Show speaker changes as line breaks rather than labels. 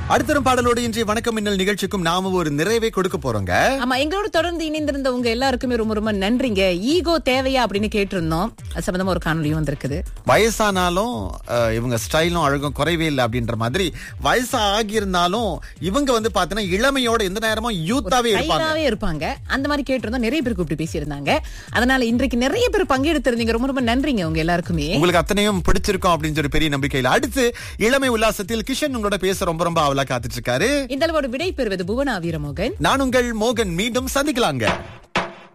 அடுத்தரும் பாடலோடு இன்றைய வணக்கம் மின்னல் நிகழ்ச்சிக்கும் நாம ஒரு நிறைவை கொடுக்க போறோங்க
ஆமா எங்களோட தொடர்ந்து இணைந்திருந்த உங்க எல்லாருக்குமே ரொம்ப ரொம்ப நன்றிங்க ஈகோ தேவையா அப்படின்னு கேட்டிருந்தோம் அது சம்பந்தமா ஒரு காணொலியும் வந்திருக்குது
வயசானாலும் அஹ், இவங்க ஸ்டைலும் அழகும் குறைவே இல்லை அப்படின்ற மாதிரி வயசா ஆகியிருந்தாலும் இவங்க வந்து பாத்தீங்கன்னா இளமையோட எந்த நேரமும் யூத்தாவே இருப்பாங்க
கைதாவே இருப்பாங்க அந்த மாதிரி கேட்டிருந்தோம் நிறைய பேர் கூப்பிட்டு பேசியிருந்தாங்க அதனால இன்றைக்கு நிறைய பேர் பங்கெடுத்திருந்தீங்க ரொம்ப ரொம்ப நன்றிங்க உங்க எல்லாருக்குமே
உங்களுக்கு அத்தனையும் பிடிச்சிருக்கும் அப்படின்னு சொல்லி பெரிய நம்பிக்கையில அடுத்து இளமை உல்லாசத்தில் கிஷன் உங்களோட பேச ரொம்ப ரொம்ப அவலா காத்துட்டு இருக்காரு
இந்த அளவோட விடை பெறுவது புவனா வீரமோகன்
நான் உங்கள் மோகன் மீண்டும் சந்திக்கலாங்க